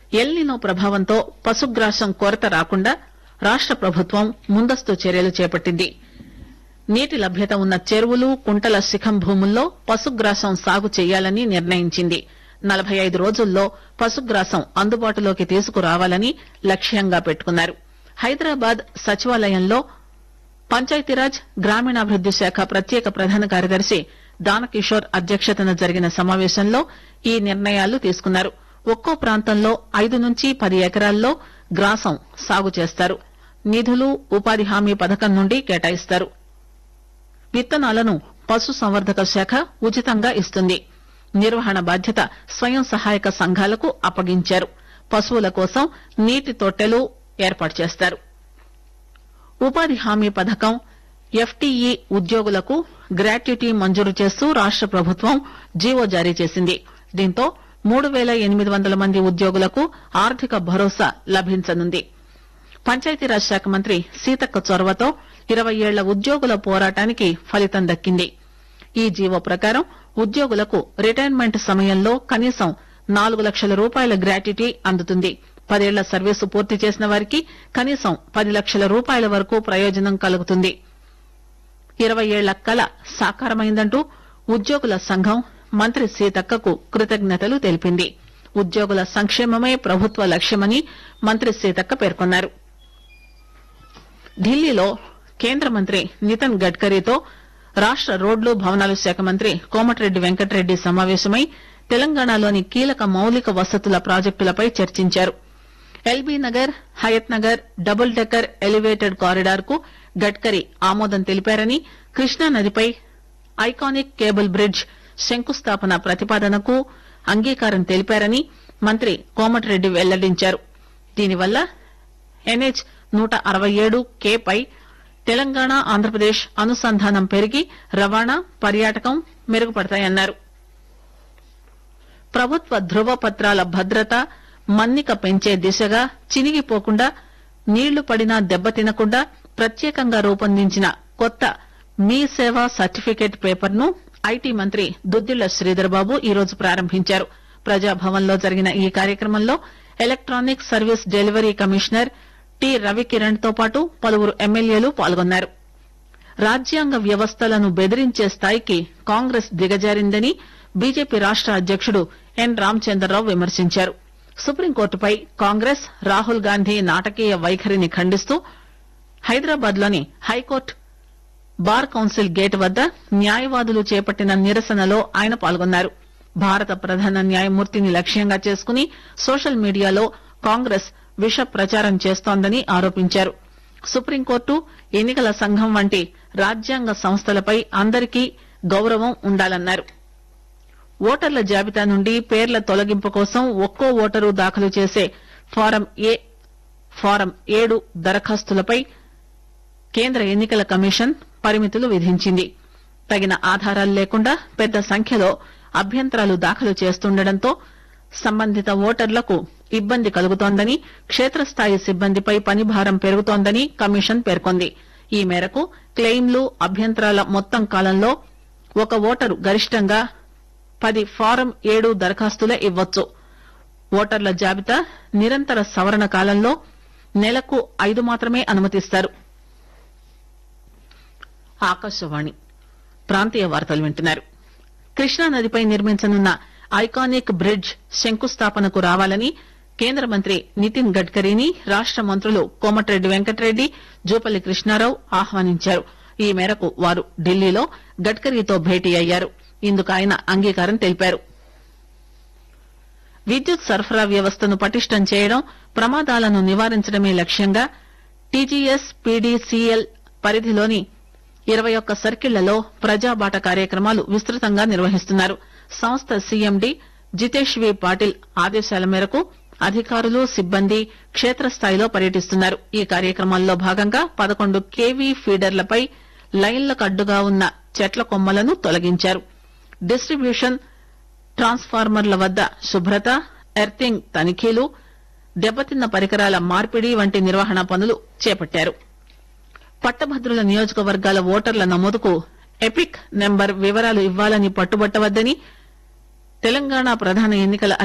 El Niño ప్రభావంతో పశుగ్రాసం కొరత రాకుండా రాష్ట ప్రభుత్వం ముందస్తు చర్యలు చేపట్టింది నీటి లభ్యత ఉన్న చెరువులు కుంటల శిఖం భూముల్లో పశుగ్రాసం సాగు చేయాలని నిర్ణయించింది నలభై ఐదు రోజుల్లో పశుగ్రాసం అందుబాటులోకి తీసుకురావాలని లక్ష్యంగా పెట్టుకున్నారు హైదరాబాద్ సచివాలయంలో పంచాయతీరాజ్ గ్రామీణాభివృద్ది శాఖ ప్రత్యేక ప్రధాన కార్యదర్శి దానకిషోర్ అధ్యక్షతన జరిగిన సమావేశంలో ఈ నిర్ణయాలు తీసుకున్నారు ఒక్కో ప్రాంతంలో ఐదు నుంచి పది ఎకరాల్లో గ్రాసం సాగు చేస్తారు నిధులు ఉపాధి హామీ పథకం నుండి కేటాయిస్తారు విత్తనాలను పశు సంవర్ధక శాఖ ఉచితంగా ఇస్తుంది నిర్వహణ బాధ్యత స్వయం సహాయక సంఘాలకు అప్పగించారు పశువుల కోసం నీటి తొట్టెలు ఏర్పాటు చేస్తారు ఉపాధి హామీ పథకం ఎఫ్టీఈ ఉద్యోగులకు గ్రాట్యుటీ మంజూరు చేస్తూ రాష్ట ప్రభుత్వం జీవో జారీ చేసింది దీంతో మూడు పేల ఎనిమిది వందల మంది ఉద్యోగులకు ఆర్థిక భరోసా లభించనుంది పంచాయతీరాజ్ శాఖ మంత్రి సీతక్క చొరవతో ఇరవై ఏళ్ల ఉద్యోగుల పోరాటానికి ఫలితం దక్కింది ఈ జీవో ప్రకారం ఉద్యోగులకు రిటైర్మెంట్ సమయంలో కనీసం నాలుగు లక్షల రూపాయల గ్రాట్యుటీ అందుతుంది పదేళ్ల సర్వీసు పూర్తి చేసిన వారికి కనీసం పది లక్షల రూపాయల వరకు ప్రయోజనం కలుగుతుంది ఇరవై ఏళ్ల కల సాకారమైందంటూ ఉద్యోగుల సంఘం మంత్రి సీతక్కకు కృతజ్ఞతలు తెలిపింది ఉద్యోగుల సంక్షేమమే ప్రభుత్వ లక్ష్యమని మంత్రి సీతక్క పేర్కొన్నారు ఢిల్లీలో కేంద్ర మంత్రి నితిన్ గడ్కరీతో రాష్ట రోడ్లు భవనాల శాఖ మంత్రి కోమటిరెడ్డి వెంకటరెడ్డి సమావేశమై తెలంగాణలోని కీలక మౌలిక వసతుల ప్రాజెక్టులపై చర్చించారు LB Nagar Hayath Nagar double decker elevated corridor కు గడ్కరీ ఆమోదం తెలిపారని కృష్ణా నదిపై ఐకానిక్ కేబుల్ బ్రిడ్జ్ శంకుస్థాపన ప్రతిపాదనకు అంగీకారం తెలిపారని మంత్రి కోమటిరెడ్డి వెల్లడించారు దీనివల్ల ఎన్హెచ్ నూట అరవై ఏడు కే పై తెలంగాణ ఆంధ్రప్రదేశ్ అనుసంధానం పెరిగి రవాణా పర్యాటకం మెరుగుపడతాయన్నారు ప్రభుత్వ ధృవపత్రాల భద్రత మన్నిక పెంచే దిశగా చినిగిపోకుండా నీళ్లు పడినా దెబ్బతినకుండా ప్రత్యేకంగా రూపొందించిన కొత్త మీ సేవా సర్టిఫికేట్ పేపర్ ను ఐటీ మంత్రి దుద్దిళ్ల శ్రీధర్ బాబు ఈరోజు ప్రారంభించారు ప్రజాభవన్ లో జరిగిన ఈ కార్యక్రమంలో electronic service delivery commissioner T Ravikiran తో పాటు పలువురు ఎమ్మెల్యేలు పాల్గొన్నారు రాజ్యాంగ వ్యవస్థలను బెదిరించే స్థాయికి కాంగ్రెస్ దిగజారిందని బీజేపీ రాష్ట అధ్యకుడు ఎన్ రామచంద్రరావు విమర్శించారు సుప్రీంకోర్టుపై కాంగ్రెస్ రాహుల్ గాంధీ నాటకీయ వైఖరిని ఖండిస్తూ హైదరాబాద్ లోని హైకోర్టు బార్ కౌన్సిల్ గేట్ వద్ద న్యాయవాదులు చేపట్టిన నిరసనలో ఆయన పాల్గొన్నారు భారత ప్రధాన న్యాయమూర్తిని లక్ష్యంగా చేసుకుని సోషల్ మీడియాలో కాంగ్రెస్ విష ప్రచారం చేస్తోందని ఆరోపించారు సుప్రీంకోర్టు ఎన్నికల సంఘం వంటి రాజ్యాంగ సంస్థలపై అందరికీ గౌరవం ఉండాలన్నారు ఓటర్ల జాబితా నుండి పేర్ల తొలగింపు కోసం ఒక్కో ఓటరు దాఖలు చేసే ఫారం ఏ ఫారం ఏడు దరఖాస్తులపై కేంద్ర ఎన్నికల కమిషన్ పరిమితులు విధించింది తగిన ఆధారాలు లేకుండా పెద్ద సంఖ్యలో అభ్యంతరాలు దాఖలు చేస్తుండటంతో సంబంధిత ఓటర్లకు ఇబ్బంది కలుగుతోందని క్షేత్రస్థాయి సిబ్బందిపై పనిభారం పెరుగుతోందని కమిషన్ పేర్కొంది ఈ మేరకు క్లెయిమ్లు అభ్యంతరాల మొత్తం కాలంలో ఒక ఓటరు గరిష్టంగా పది ఫారం ఏడు దరఖాస్తులే ఇవ్వొచ్చు ఓటర్ల జాబితా నిరంతర సవరణ కాలంలో నెలకు ఐదు మాత్రమే అనుమతిస్తారు ఆకాశవాణి ప్రాంతీయ వార్తలు వింటున్నారు కృష్ణా నదిపై నిర్మించనున్న ఐకానిక్ బ్రిడ్జ్ శంకుస్థాపనకు రావాలని కేంద్ర మంత్రి నితిన్ గడ్కరీని రాష్ట మంత్రులు కోమటిరెడ్డి వెంకటరెడ్డి జూపల్లి కృష్ణారావు ఆహ్వానించారు ఈ మేరకు వారు ఢిల్లీలో గడ్కరీతో భేటీ అయ్యారు ఇందుకు ఆయన అంగీకారం తెలిపారు విద్యుత్ సరఫరా వ్యవస్థను పటిష్టం చేయడం ప్రమాదాలను నివారించడమే లక్ష్యంగా టీజీఎస్ పీడీసీఎల్ పరిధిలోని ఇరవై ఒక్క సర్కిళ్లలో ప్రజాబాట కార్యక్రమాలు విస్తృతంగా నిర్వహిస్తున్నారు సంస్థ సీఎండీ జితేష్ వి పాటిల్ ఆదేశాల మేరకు అధికారులు సిబ్బంది క్షేత్రస్థాయిలో పర్యటిస్తున్నారు ఈ కార్యక్రమాల్లో భాగంగా పదకొండు కేవీ ఫీడర్లపై లైన్లకు అడ్డుగా ఉన్న చెట్ల కొమ్మలను తొలగించారు డిస్టిబ్యూషన్ ట్రాన్స్ఫార్మర్ల వద్ద శుభ్రత ఎర్తింగ్ తనిఖీలు దెబ్బతిన్న పరికరాల మార్పిడి వంటి నిర్వహణ పనులు చేపట్టారు పట్టభద్రుల నియోజకవర్గాల ఓటర్ల నమోదుకు ఎపిక్ నెంబర్ వివరాలు ఇవ్వాలని పట్టుబట్టవద్దని తెలంగాణ ప్రధాన ఎన్నికల